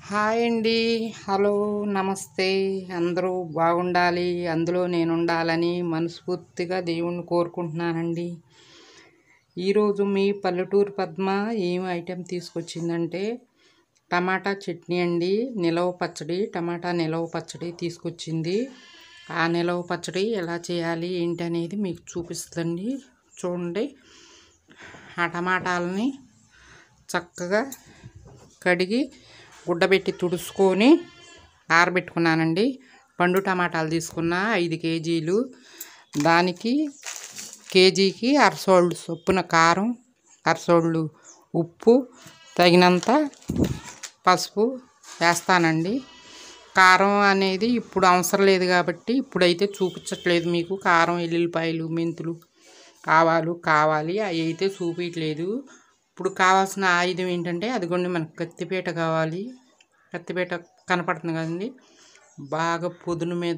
Hi అండి hello నమస్తే అందరూ బాగుండాలి అందులో నేను ఉండాలని మనస్ఫూర్తిగా దేవుణ్ణి కోరుకుంటున్నానండి ఈరోజు మీ పల్లెటూరు పద్మ ఏం ఐటెం తీసుకొచ్చిందంటే టమాటా చట్నీ అండి నిలవ పచ్చడి టమాటా నిలవ పచ్చడి తీసుకొచ్చింది ఆ నిలవ పచ్చడి ఎలా చేయాలి ఏంటి అనేది మీకు చూపిస్తుంది చూడండి ఆ టమాటాలని చక్కగా కడిగి గుడ్డబెట్టి తుడుచుకొని ఆరబెట్టుకున్నానండి పండు టమాటాలు తీసుకున్న ఐదు కేజీలు దానికి కేజీకి అరసోళ్ళు చొప్పున కారం అరసోళ్ళు ఉప్పు తగినంత పసుపు వేస్తానండి కారం అనేది ఇప్పుడు అవసరం లేదు కాబట్టి ఇప్పుడైతే చూపించట్లేదు మీకు కారం ఎల్లుల్లిపాయలు మెంతులు ఆవాలు కావాలి అవి అయితే చూపించట్లేదు ఇప్పుడు కావాల్సిన ఆయుధం ఏంటంటే అదిగోండి మనకు కత్తిపీట కావాలి కత్తిపీట కనపడుతుంది కదండి బాగా పొదును మీద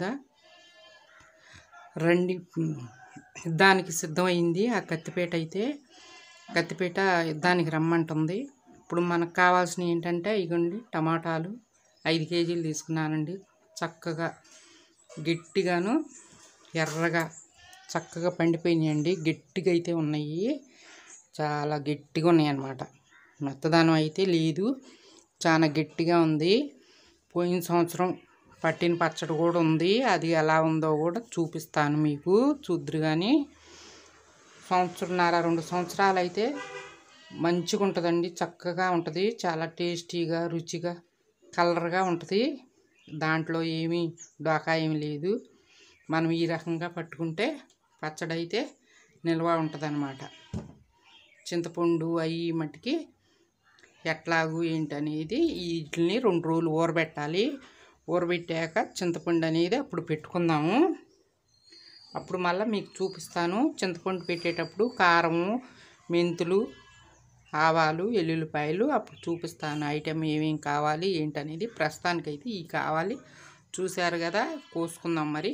రండి యుద్ధానికి సిద్ధమైంది ఆ కత్తిపీట అయితే కత్తిపీట యుద్ధానికి రమ్మంటుంది ఇప్పుడు మనకు కావాల్సినవి ఏంటంటే ఇగోండి టమాటాలు ఐదు కేజీలు తీసుకున్నానండి చక్కగా గట్టిగాను ఎర్రగా చక్కగా పండిపోయినాయండి గట్టిగా అయితే ఉన్నాయి చాలా గట్టిగా ఉన్నాయి అన్నమాట మెత్తదనం అయితే లేదు చాలా గట్టిగా ఉంది పోయిన సంవత్సరం పట్టిన పచ్చడి కూడా ఉంది అది ఎలా ఉందో కూడా చూపిస్తాను మీకు చూద్దరు కానీ సంవత్సరంన్నర రెండు సంవత్సరాలు అయితే మంచిగా ఉంటుందండి చక్కగా ఉంటుంది చాలా టేస్టీగా రుచిగా కలర్గా ఉంటుంది దాంట్లో ఏమీ డోకా ఏమి లేదు మనం ఈ రకంగా పట్టుకుంటే పచ్చడి అయితే నిల్వ ఉంటుంది చింతపండు అవి మట్టికి ఎట్లాగు ఏంటనేది వీటిని రెండు రోజులు ఊరబెట్టాలి ఊరబెట్టాక చింతపండు అనేది అప్పుడు పెట్టుకుందాము అప్పుడు మళ్ళీ మీకు చూపిస్తాను చింతపండు పెట్టేటప్పుడు కారము మెంతులు ఆవాలు ఎల్లుల్లిపాయలు అప్పుడు చూపిస్తాను ఐటెం ఏమేమి కావాలి ఏంటనేది ప్రస్తుతానికైతే ఈ కావాలి చూశారు కదా కోసుకుందాం మరి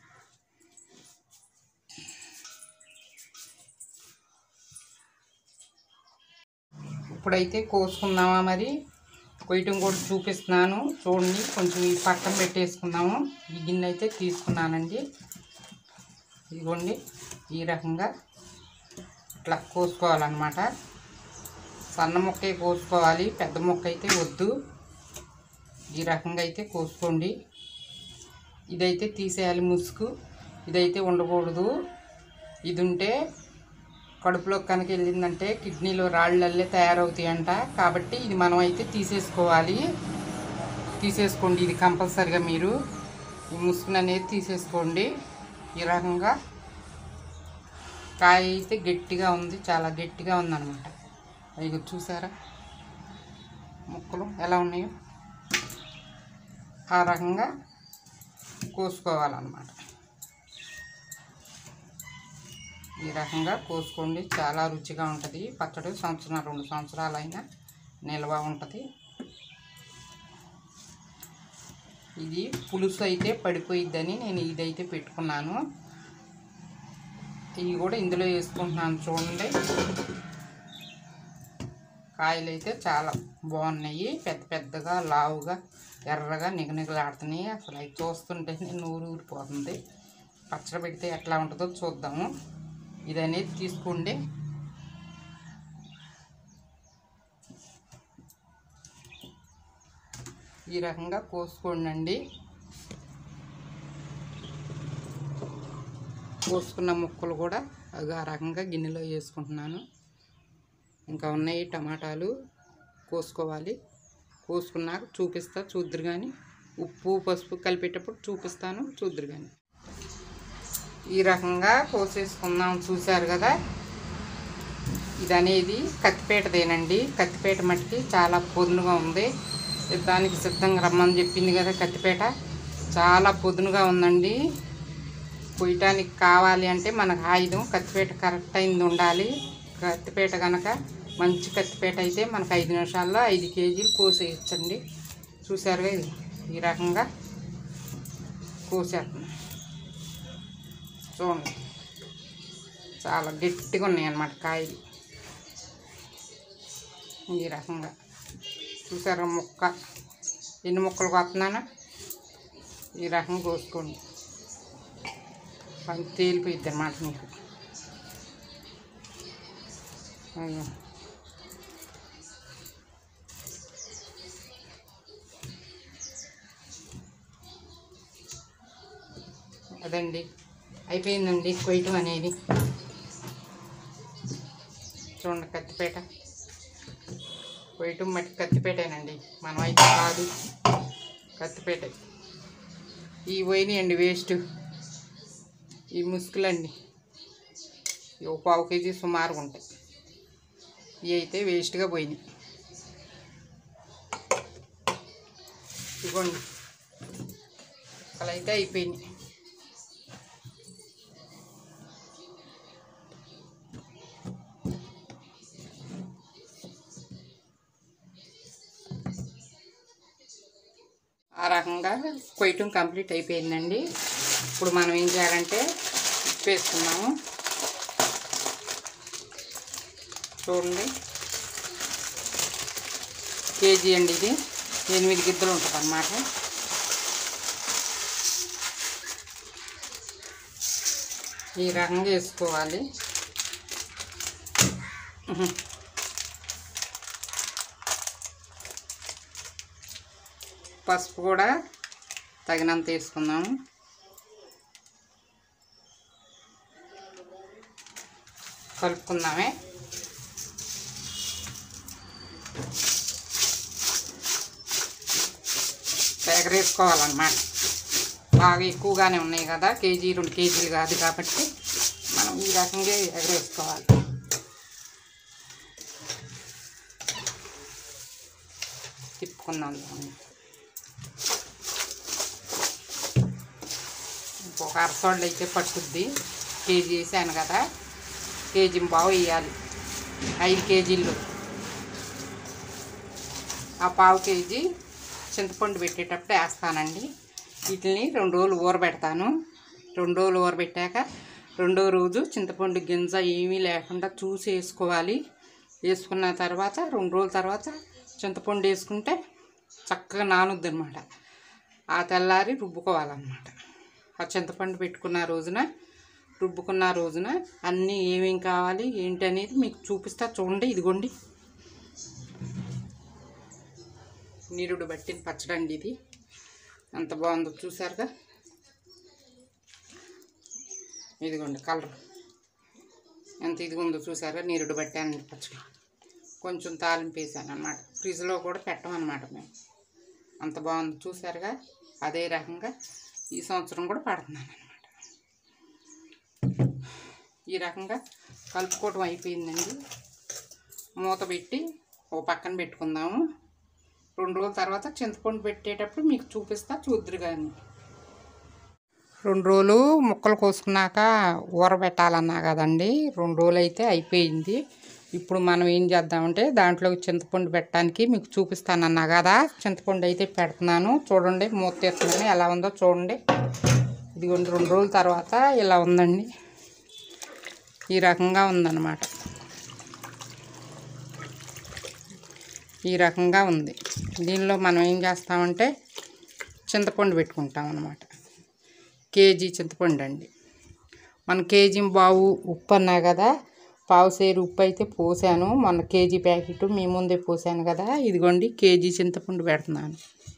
ఇప్పుడైతే కోసుకుందామా మరి కొయ్యటం కూడా చూపిస్తున్నాను చూడండి కొంచెం ఈ పక్కన పెట్టేసుకుందాము ఈ గిన్నె అయితే తీసుకున్నానండి ఇదిగోండి ఈ రకంగా ఇట్లా కోసుకోవాలన్నమాట సన్న ముక్కే కోసుకోవాలి పెద్ద ముక్క అయితే వద్దు ఈ రకంగా అయితే కోసుకోండి ఇదైతే తీసేయాలి ముసుగు ఇదైతే ఉండకూడదు ఇది ఉంటే కడుపులో కనుక వెళ్ళిందంటే కిడ్నీలో రాళ్ళల్లే తయారవుతాయంట కాబట్టి ఇది మనం అయితే తీసేసుకోవాలి తీసేసుకోండి ఇది కంపల్సరిగా మీరు ఈ ముసుగును అనేది తీసేసుకోండి ఈ రకంగా కాయ అయితే గట్టిగా ఉంది చాలా గట్టిగా ఉందన్నమాట అవి చూసారా ముక్కలు ఎలా ఉన్నాయో ఆ రకంగా కోసుకోవాలన్నమాట ఈ రకంగా కోసుకోండి చాలా రుచిగా ఉంటుంది పచ్చడి సంవత్సరం రెండు సంవత్సరాలైనా నిల్వ ఉంటుంది ఇది పులుసు అయితే పడిపోయిద్దని నేను ఇదైతే పెట్టుకున్నాను ఇవి కూడా ఇందులో వేసుకుంటున్నాను చూడండి కాయలు అయితే చాలా బాగున్నాయి పెద్ద పెద్దగా లావుగా ఎర్రగా నిగనిగలాడుతున్నాయి అసలు అవి చూస్తుంటే నూరు ఊరిపోతుంది పచ్చడి పెడితే ఎట్లా ఉంటుందో చూద్దాము ఇది అనేది తీసుకోండి ఈ రకంగా కోసుకోండి కోసుకున్న ముక్కలు కూడా అది ఆ రకంగా గిన్నెలో వేసుకుంటున్నాను ఇంకా ఉన్నాయి టమాటాలు కోసుకోవాలి కోసుకున్నాక చూపిస్తా చూద్దరు కానీ ఉప్పు పసుపు కలిపేటప్పుడు చూపిస్తాను చూద్దరు కానీ ఈ రకంగా కోసేసుకుందాం చూశారు కదా ఇది అనేది కత్తిపేటదేనండి కత్తిపేట మట్టికి చాలా పొదునుగా ఉంది యుద్ధానికి సిద్ధంగా రమ్మని చెప్పింది కదా కత్తిపేట చాలా పొదునుగా ఉందండి కొయ్యటానికి కావాలి అంటే మనకు ఆయుధం కత్తిపేట కరెక్ట్ అయింది ఉండాలి కత్తిపేట కనుక మంచి కత్తిపేట అయితే మనకు ఐదు నిమిషాల్లో ఐదు కేజీలు కోసేయచ్చండి చూసారుగా ఇది ఈ రకంగా కోసేస్తున్నాం చూడండి చాలా గట్టిగా ఉన్నాయి అన్నమాట కాయలు ఈ రకంగా చూసారా ముక్క ఎన్ని ముక్కలు కొత్తనానా ఈ రకంగా కోసుకోండి పని తేలిపోయిద్ది అన్నమాట మీకు అయ్యో అదండి అయిపోయిందండి కొయ్యటం అనేది చూడండి కత్తిపేట కొయ్యటం మట్టి కత్తిపేటేనండి మనం అయితే కాదు కత్తిపేట ఈ పోయినాయండి వేస్ట్ ఈ ముసుగులండి ఇవి ఒక పావు కేజీ సుమారుగా ఉంటాయి ఇవి అయితే వేస్ట్గా పోయినాయి ఇవ్వండి అలా అయితే అయిపోయినాయి ఆ రకంగా కొయ్యటం కంప్లీట్ అయిపోయిందండి ఇప్పుడు మనం ఏం చేయాలంటే ఉప్పు వేసుకున్నాము చూడండి కేజీ అండి ఇది ఎనిమిది గిద్దలు ఉంటుంది అన్నమాట ఈ రకంగా వేసుకోవాలి ఉహు. పసుపు కూడా తగినంత వేసుకుందాము కలుపుకుందామే ఎగరేసుకోవాలన్నమాట బాగా ఎక్కువగానే ఉన్నాయి కదా కేజీ రెండు కేజీలు కాదు కాబట్టి మనం ఈ రకంగా ఎగరేసుకోవాలి తిప్పుకుందాం దాన్ని. ఇంకొక అరసోళ్ళు అయితే పట్టుద్ది కేజీ వేసాను కదా కేజీ బావు వేయాలి ఐదు కేజీలు ఆ పావు కేజీ చింతపండు పెట్టేటప్పుడు వేస్తానండి వీటిని రెండు రోజులు ఊరబెడతాను రెండు రోజులు ఊరబెట్టాక రెండో రోజు చింతపండు గింజ ఏమీ లేకుండా చూసి వేసుకోవాలి వేసుకున్న తర్వాత రెండు రోజుల తర్వాత చింతపండు వేసుకుంటే చక్కగా నానుద్ది అనమాట ఆ తెల్లారి రుబ్బుకోవాలన్నమాట ఆ చింతపండు పెట్టుకున్న రోజున రుబ్బుకున్న రోజున అన్నీ ఏమేం కావాలి ఏంటి అనేది మీకు చూపిస్తా చూడండి ఇదిగోండి నీరుడు పట్టిన పచ్చడండి ఇది ఎంత బాగుందో చూసారుగా ఇదిగోండి కలర్ ఎంత ఇదిగా ఉందో చూసారా నీరుడు పట్టానండి పచ్చడి కొంచెం తాలింపు వేసాను అనమాట ఫ్రిడ్జ్లో కూడా పెట్టమన్నమాట మేము అంత బాగుంది చూసారుగా అదే రకంగా ఈ సంవత్సరం కూడా పడుతున్నాను అనమాట ఈ రకంగా కలుపుకోవడం అయిపోయిందండి మూత పెట్టి ఓ పక్కన పెట్టుకుందాము రెండు రోజుల తర్వాత చింతపండు పెట్టేటప్పుడు మీకు చూపిస్తా చూద్దరు కానీ రెండు రోజులు ముక్కలు కోసుకున్నాక ఊరబెట్టాలన్నా కదండి రెండు రోజులు అయితే అయిపోయింది ఇప్పుడు మనం ఏం చేద్దామంటే దాంట్లో చింతపండు పెట్టడానికి మీకు చూపిస్తానన్నా కదా చింతపండు అయితే పెడుతున్నాను చూడండి మూత తీస్తున్నాను ఎలా ఉందో చూడండి ఇదిగోండి రెండు రోజుల తర్వాత ఇలా ఉందండి ఈ రకంగా ఉందన్నమాట ఈ రకంగా ఉంది దీనిలో మనం ఏం చేస్తామంటే చింతపండు పెట్టుకుంటాం అన్నమాట కేజీ చింతపండు అండి మన కేజీ బావు ఉప్పు అన్నా కదా పావు సేరు ఉప్పు అయితే పోసాను మన కేజీ ప్యాకెట్ మీ ముందే పోసాను కదా ఇదిగోండి కేజీ చింతపండు పెడుతున్నాను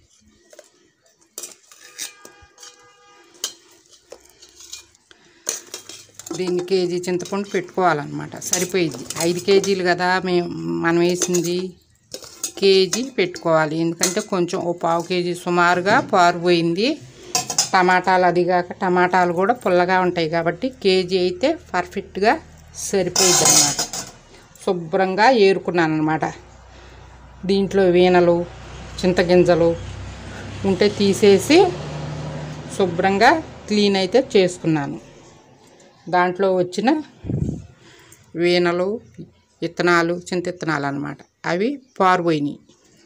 దీన్ని కేజీ చింతపండు పెట్టుకోవాలన్నమాట సరిపోయిద్ది ఐదు కేజీలు కదా మేము మనం వేసింది కేజీ పెట్టుకోవాలి ఎందుకంటే కొంచెం ఓ పావు కేజీ సుమారుగా పారిపోయింది టమాటాలు అది కాక టమాటాలు కూడా పుల్లగా ఉంటాయి కాబట్టి కేజీ అయితే పర్ఫెక్ట్గా సరిపోయింది అన్నమాట శుభ్రంగా ఏరుకున్నాను అనమాట దీంట్లో వీణలు చింతగింజలు ఉంటే తీసేసి శుభ్రంగా క్లీన్ అయితే చేసుకున్నాను దాంట్లో వచ్చిన వీణలు విత్తనాలు చింత విత్తనాలు అనమాట అవి పారిపోయినాయి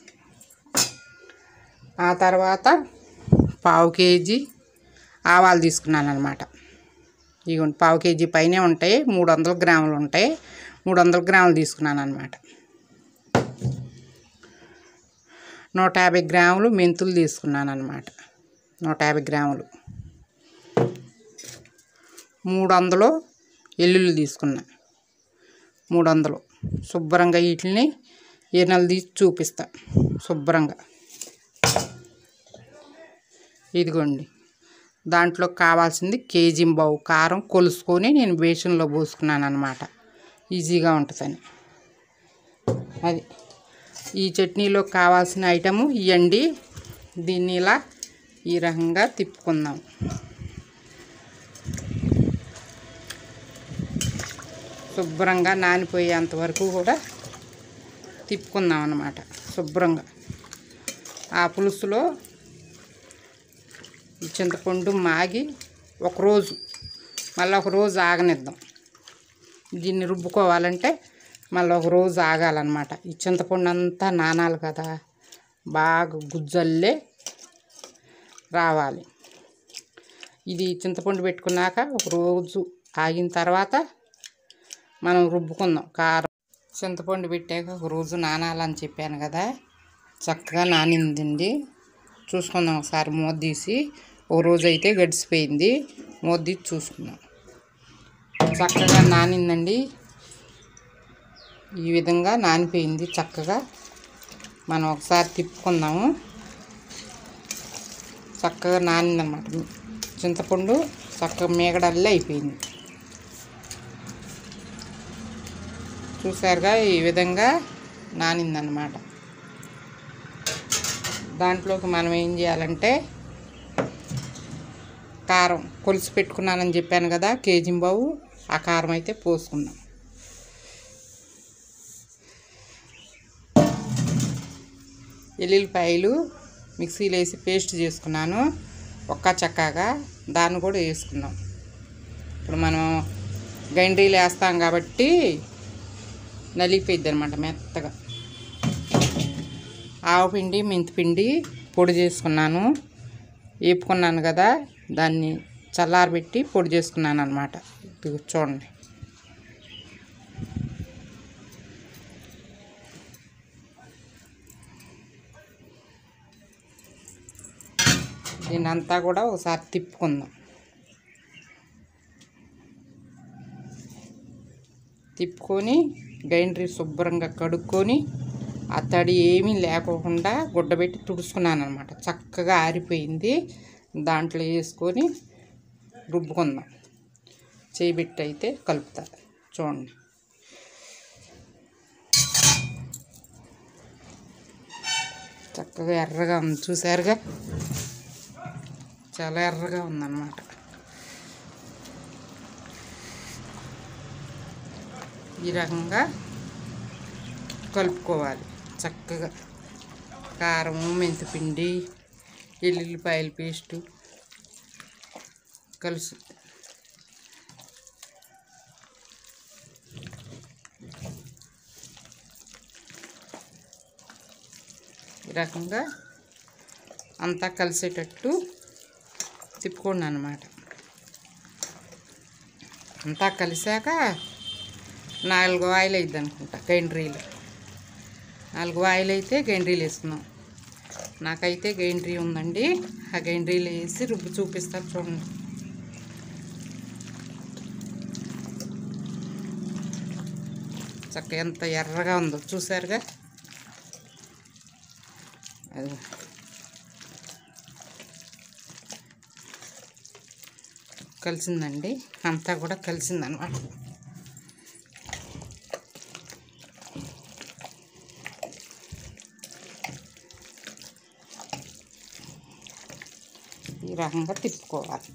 ఆ తర్వాత పావు కేజీ ఆవాలు తీసుకున్నాను అనమాట ఇగోండి పావు కేజీ పైనే ఉంటాయి మూడు వందల గ్రాములు ఉంటాయి మూడు వందల గ్రాములు తీసుకున్నాను అనమాట నూట యాభై గ్రాములు మెంతులు తీసుకున్నాను అనమాట నూట యాభై గ్రాములు మూడు వందలు ఎల్లుల్లి తీసుకున్నా మూడు వందలు శుభ్రంగా వీటిని ఈనెలు తీసి చూపిస్తా శుభ్రంగా ఇదిగోండి దాంట్లో కావాల్సింది కేజీ బావు కారం కొలుసుకొని నేను బేషన్లో పోసుకున్నాను అనమాట ఈజీగా ఉంటుందని అది ఈ చట్నీలో కావాల్సిన ఐటము ఇవ్వండి దీన్ని ఇలా ఈ రకంగా తిప్పుకుందాం శుభ్రంగా నానిపోయేంత వరకు కూడా తిప్పుకుందాం అన్నమాట శుభ్రంగా ఆ పులుసులో ఈ చింతపండు మాగి ఒకరోజు మళ్ళీ ఒక రోజు ఆగనిద్దాం దీన్ని రుబ్బుకోవాలంటే మళ్ళీ ఒక రోజు ఆగాలన్నమాట ఈ చింతపండు అంతా నానాలి కదా బాగా గుజ్జల్లే రావాలి ఇది చింతపండు పెట్టుకున్నాక ఒక రోజు ఆగిన తర్వాత మనం రుబ్బుకుందాం కారం చింతపండు పెట్టాక ఒక రోజు నానాలని చెప్పాను కదా చక్కగా నానిందండి చూసుకుందాం ఒకసారి మూత తీసి ఒక రోజు అయితే గడిచిపోయింది మూత తీసి చూసుకుందాం చక్కగా నానిందండి ఈ విధంగా నానిపోయింది చక్కగా మనం ఒకసారి తిప్పుకుందాము చక్కగా నానిందన్నమాట చింతపండు చక్కగా మేగడల్లే అయిపోయింది చూసారుగా ఈ విధంగా నానిందన్నమాట దాంట్లోకి మనం ఏం చేయాలంటే కారం కొలిసి పెట్టుకున్నానని చెప్పాను కదా కేజీ బావు ఆ కారం అయితే పోసుకుందాం ఎల్లుల్లిపాయలు మిక్సీలో వేసి పేస్ట్ చేసుకున్నాను ఒక్క చక్కగా దాన్ని కూడా వేసుకుందాం ఇప్పుడు మనం గండ్రీలు వేస్తాం కాబట్టి నలిగిపోయిద్ది అనమాట మెత్తగా ఆవపిండి మెంతిపిండి పొడి చేసుకున్నాను వేపుకున్నాను కదా దాన్ని చల్లారబెట్టి పొడి చేసుకున్నాను అనమాట ఇది చూడండి దీన్ని అంతా కూడా ఒకసారి తిప్పుకుందాం తిప్పుకొని గైండ్రీ శుభ్రంగా కడుక్కొని ఆ తడి ఏమీ లేకోకుండా గుడ్డబెట్టి తుడుచుకున్నాను అనమాట చక్కగా ఆరిపోయింది దాంట్లో వేసుకొని రుబ్బుకుందాం చేయబెట్టి అయితే కలుపుతా చూడండి చక్కగా ఎర్రగా ఉంది చూసారుగా చాలా ఎర్రగా ఉందన్నమాట ఈ రకంగా కలుపుకోవాలి చక్కగా కారం మెంతిపిండి ఎల్లుల్లిపాయల పేస్టు కలుసు ఈ రకంగా అంతా కలిసేటట్టు తిప్పుకోండి అనమాట అంతా కలిసాక నాలుగు ఆయిల్ అయిద్ది అనుకుంటా గైండ్రీలు నాలుగు ఆయిల్ అయితే గైండ్రీలు వేసుకున్నాం నాకైతే గైండ్రీ ఉందండి ఆ గైండ్రీలు వేసి రుబ్బు చూపిస్తారు చూడండి చక్క ఎంత ఎర్రగా ఉందో చూసారుగా అది కలిసిందండి అంతా కూడా కలిసిందనమాట ఈ రకంగా తిప్పుకోవాలి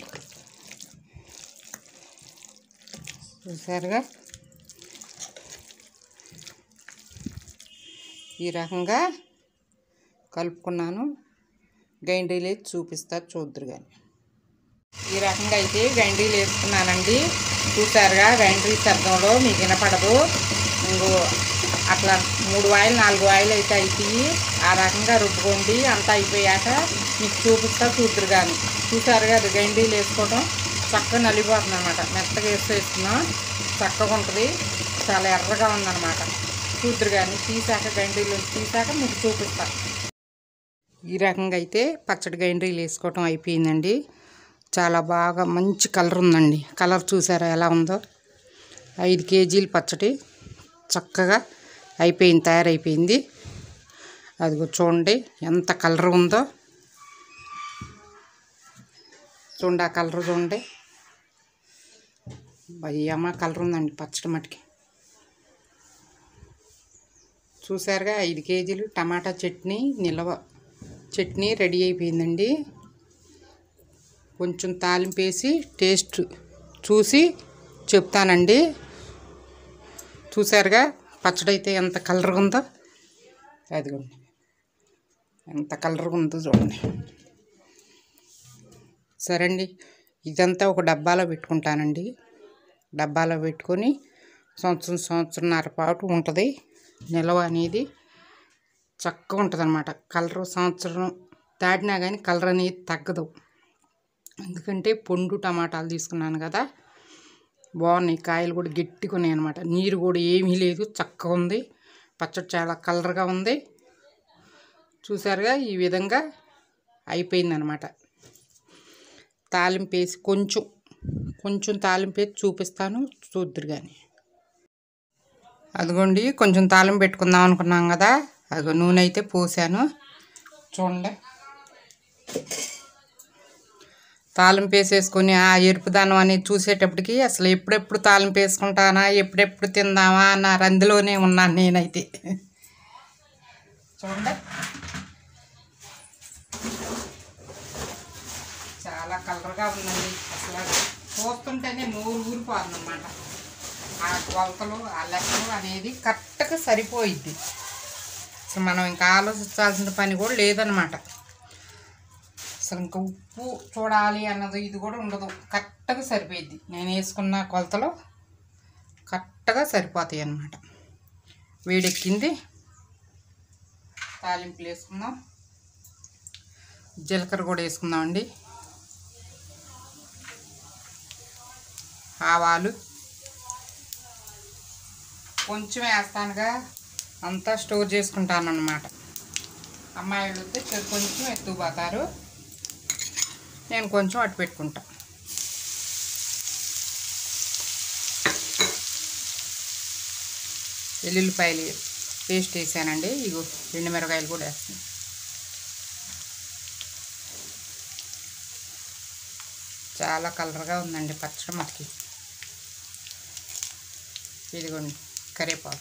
చూసారుగా ఈ రకంగా కలుపుకున్నాను గైండ్రీలు వేసి చూపిస్తా చూద్దరు కానీ ఈ రకంగా అయితే గైండ్రీలు వేసుకున్నానండి చూసారుగా గైండ్రీ శబ్దంలో మీకు వినపడదు ఇంకో అట్లా మూడు వాయిలు నాలుగు వాయిలు అయితే అవుతాయి ఆ రకంగా రుబ్బుకోండి అంతా అయిపోయాక మీకు చూపిస్తా చూద్దరు కానీ చూసారుగా అది గైండ్రీలు వేసుకోవడం చక్కగా నలిపోతుంది అనమాట మెత్తగా వేసి వేసుకున్నాం చక్కగా ఉంటుంది చాలా ఎర్రగా ఉందన్నమాట చూద్దరు కానీ తీసాక గండిలో తీసాక మీకు చూపిస్తాను ఈ రకంగా అయితే పచ్చడి గైండ్రీలు వేసుకోవటం అయిపోయిందండి చాలా బాగా మంచి కలర్ ఉందండి కలర్ చూసారా ఎలా ఉందో ఐదు కేజీలు పచ్చడి చక్కగా అయిపోయింది తయారైపోయింది అదిగో చూడండి ఎంత కలర్ ఉందో చూడండి ఆ కలర్ చూడండి భయ్యమ్మ కలర్ ఉందండి పచ్చడి మట్టుకి చూసారుగా ఐదు కేజీలు టమాటా చట్నీ నిల్వ చట్నీ రెడీ అయిపోయిందండి కొంచెం తాలింపు వేసి టేస్ట్ చూసి చెప్తానండి చూసారుగా పచ్చడి అయితే ఎంత కలర్గా ఉందో అదిగోండి ఎంత కలర్గా ఉందో చూడండి సరే అండి ఇదంతా ఒక డబ్బాలో పెట్టుకుంటానండి డబ్బాలో పెట్టుకొని సంవత్సరం సంవత్సరంన్నర పాటు ఉంటుంది నిల్వ అనేది చక్కగా ఉంటుంది అనమాట కలర్ సంవత్సరం దాటినా కానీ కలర్ అనేది తగ్గదు ఎందుకంటే పొండు టమాటాలు తీసుకున్నాను కదా బాగున్నాయి కాయలు కూడా గట్టిగా ఉన్నాయి అనమాట నీరు కూడా ఏమీ లేదు చక్కగా ఉంది పచ్చడి చాలా కలర్గా ఉంది చూసారుగా ఈ విధంగా అయిపోయిందనమాట తాలింపు వేసి కొంచెం కొంచెం తాలింపు వేసి చూపిస్తాను చూద్దరు కానీ అదిగోండి కొంచెం తాలింపు పెట్టుకుందాం అనుకున్నాం కదా అదిగో నూనె అయితే పోసాను చూడండి తాలింపు వేసేసుకొని ఆ ఎరుపుదానం అనేది చూసేటప్పటికి అసలు ఎప్పుడెప్పుడు తాలింపు వేసుకుంటానా ఎప్పుడెప్పుడు తిందామా అన్న రందిలోనే ఉన్నాను నేనైతే చూడండి చాలా కలర్గా ఉందండి అసలు చూస్తుంటేనే నోరు ఊరిపోతుంది అనమాట ఆ కొలతలు ఆ లెక్కలు అనేది కరెక్ట్గా సరిపోయిద్ది అసలు మనం ఇంకా ఆలోచించాల్సిన పని కూడా లేదనమాట అసలు ఇంకా ఉప్పు చూడాలి అన్నది ఇది కూడా ఉండదు కరెక్ట్గా సరిపోయిద్ది నేను వేసుకున్న కొలతలు కరెక్ట్గా సరిపోతాయి అన్నమాట వేడెక్కింది తాలింపులు వేసుకుందాం జీలకర్ర కూడా వేసుకుందామండి ఆవాలు కొంచెం వేస్తానుగా అంతా స్టోర్ చేసుకుంటాను అనమాట అమ్మాయిలు వస్తే చె- కొంచెం ఎత్తుకుపోతారు నేను కొంచెం అటు పెట్టుకుంటా వెల్లుల్లిపాయలు పేస్ట్ వేసానండి ఇగో ఎండు మిరకాయలు కూడా వేస్తాను చాలా కలర్గా ఉందండి పచ్చడి మనకి ఇదిగోండి కరివేపాకు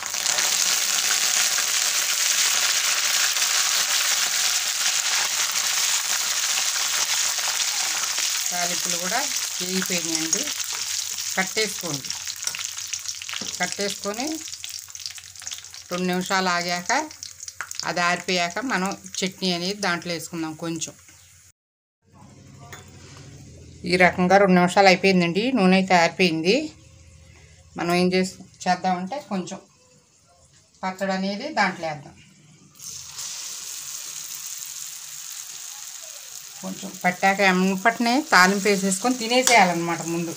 తాలింపులు కూడా వేగిపోయినాయండి కట్టేసుకోండి కట్టేసుకొని రెండు నిమిషాలు ఆగాక అది ఆరిపోయాక మనం చట్నీ అనేది దాంట్లో వేసుకుందాం కొంచెం ఈ రకంగా రెండు నిమిషాలు అయిపోయిందండి నూనె అయితే ఆరిపోయింది మనం ఏం చేసి చేద్దామంటే కొంచెం పచ్చడి అనేది దాంట్లో వేద్దాం కొంచెం పట్టాక ఎంపటినే తాలింపు వేసేసుకొని తినేసేయాలన్నమాట ముందు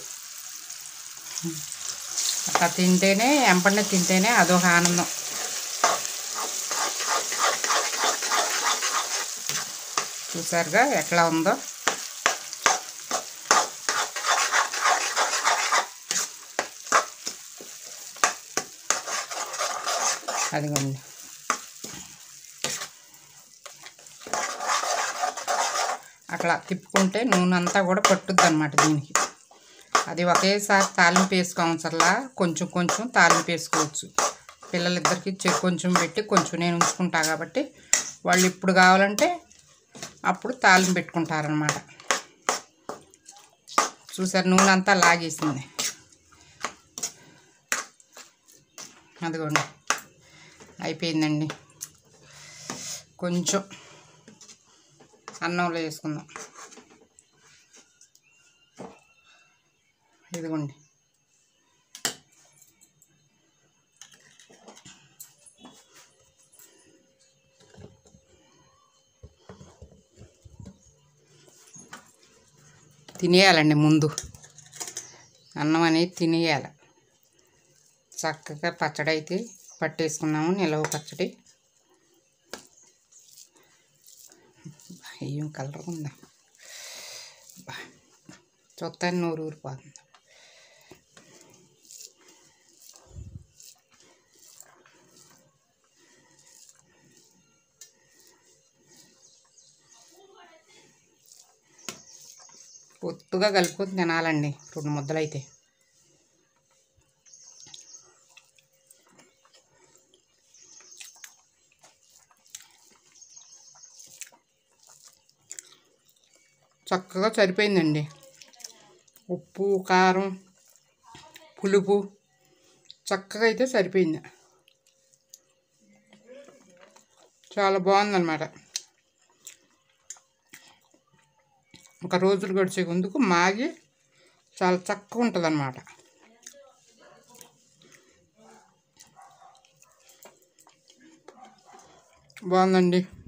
అట్లా తింటేనే ఎంపటినే తింటేనే అదొక ఆనందం చూసారుగా ఎట్లా ఉందో అదిగోండి అట్లా తిప్పుకుంటే నూనె అంతా కూడా పట్టుద్ది అనమాట దీనికి అది ఒకేసారి తాలింపు వేసుకోవచ్చల్లా కొంచెం కొంచెం తాలింపు వేసుకోవచ్చు పిల్లలిద్దరికి చె- కొంచెం పెట్టి కొంచెం నేను ఉంచుకుంటా కాబట్టి వాళ్ళు ఇప్పుడు కావాలంటే అప్పుడు తాలింపు పెట్టుకుంటారనమాట చూసారు నూనె అంతా లాగేసింది అదిగోండి అయిపోయిందండి కొంచెం అన్నంలో వేసుకుందాం ఇదిగోండి తినేయాలండి ముందు అన్నం అనేది తినేయాలి చక్కగా పచ్చడి అయితే పట్టేసుకున్నాము నిలవ పచ్చడి ఏం కలర్ ఉందా అబ్బా. చూస్తాను నోరు ఊరిపోతుంది పొత్తుగా కలుపుకొని తినాలండి రెండు ముద్దలైతే చక్కగా సరిపోయిందండి ఉప్పు కారం పులుపు చక్కగా అయితే సరిపోయింది చాలా బాగుందన్నమాట ఒక రోజులు గడిచే ముందుకు మాగి చాలా చక్కగా ఉంటుంది అన్నమాట బాగుందండి